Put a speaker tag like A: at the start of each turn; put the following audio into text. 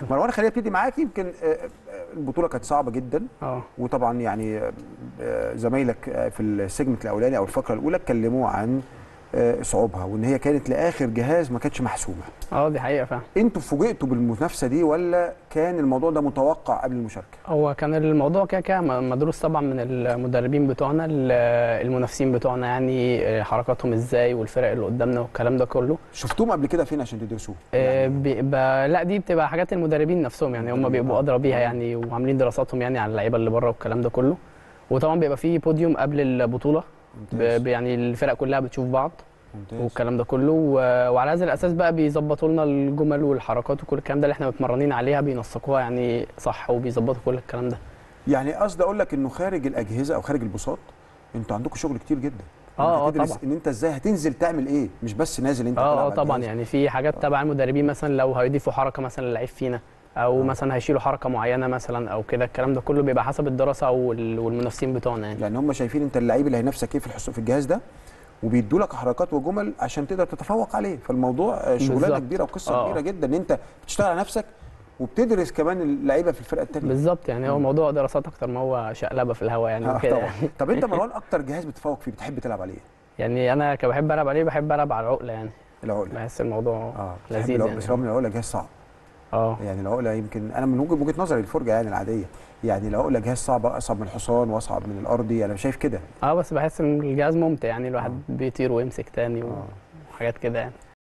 A: مروان خلينا ابتدي معاك يمكن آه، آه، البطوله كانت صعبه جدا
B: اه
A: وطبعا يعني آه، زمايلك آه، في السيجمنت الاولاني او الفقره الاولى اتكلموا عن آه، صعوبها وان هي كانت لاخر جهاز ما كانتش محسومه
B: اه دي حقيقه فعلا
A: انتوا فوجئتوا بالمنافسه دي ولا كان الموضوع ده متوقع قبل المشاركه
B: هو كان الموضوع كده كده م- مدروس طبعا من المدربين بتوعنا ال- المنافسين بتوعنا يعني آه، حركاتهم ازاي والفرق اللي قدامنا والكلام ده كله
A: شفتوهم قبل كده فين عشان تدرسوه
B: آه، بيبقى لا دي بتبقى حاجات المدربين نفسهم يعني هم بيبقوا ادرى بيها يعني وعاملين دراساتهم يعني على اللعيبه اللي بره والكلام ده كله وطبعا بيبقى في بوديوم قبل البطوله ب-
A: ممتاز
B: ب- يعني الفرق كلها بتشوف بعض
A: ممتاز
B: والكلام ده كله و- وعلى هذا الاساس بقى بيظبطوا لنا الجمل والحركات وكل الكلام ده اللي احنا متمرنين عليها بينسقوها يعني صح وبيظبطوا كل الكلام ده
A: يعني قصدي اقول لك انه خارج الاجهزه او خارج البساط انتوا عندكم شغل كتير جدا
B: اه اه
A: أنت تدرس
B: طبعا
A: ان انت ازاي هتنزل تعمل ايه مش بس نازل انت
B: اه
A: تلعب
B: اه
A: على
B: طبعا
A: الجهاز.
B: يعني في حاجات تبع المدربين مثلا لو هيضيفوا حركه مثلا للعيب فينا او
A: آه.
B: مثلا هيشيلوا حركه معينه مثلا او كده الكلام ده كله بيبقى حسب الدراسه وال- والمنافسين بتوعنا يعني
A: يعني هم شايفين انت اللعيب اللي هينافسك ايه في الحص- في الجهاز ده وبيدوا لك حركات وجمل عشان تقدر تتفوق عليه فالموضوع آه، شغلانه
B: بالظبط.
A: كبيره وقصه
B: آه.
A: كبيره جدا ان انت بتشتغل على نفسك وبتدرس كمان اللعيبه في الفرقه الثانيه
B: بالظبط يعني هو
A: مم.
B: موضوع دراسات اكتر ما هو شقلبه في الهواء يعني
A: آه
B: وكده
A: طبعا
B: يعني.
A: طب انت مروان اكتر جهاز بتتفوق فيه بتحب تلعب عليه
B: يعني انا كبحب العب عليه بحب العب على العقله يعني
A: العقله
B: بحس الموضوع
A: اه بتحب
B: لذيذ
A: العقلة،
B: يعني.
A: بس رغم ان العقله جهاز صعب
B: اه
A: يعني العقله يمكن انا من وجهه وجهة نظري الفرجه يعني العاديه يعني العقله جهاز صعب اصعب من الحصان واصعب من الارضي انا شايف كده
B: اه بس بحس ان الجهاز ممتع يعني الواحد
A: آه.
B: بيطير ويمسك تاني
A: آه.
B: وحاجات كده يعني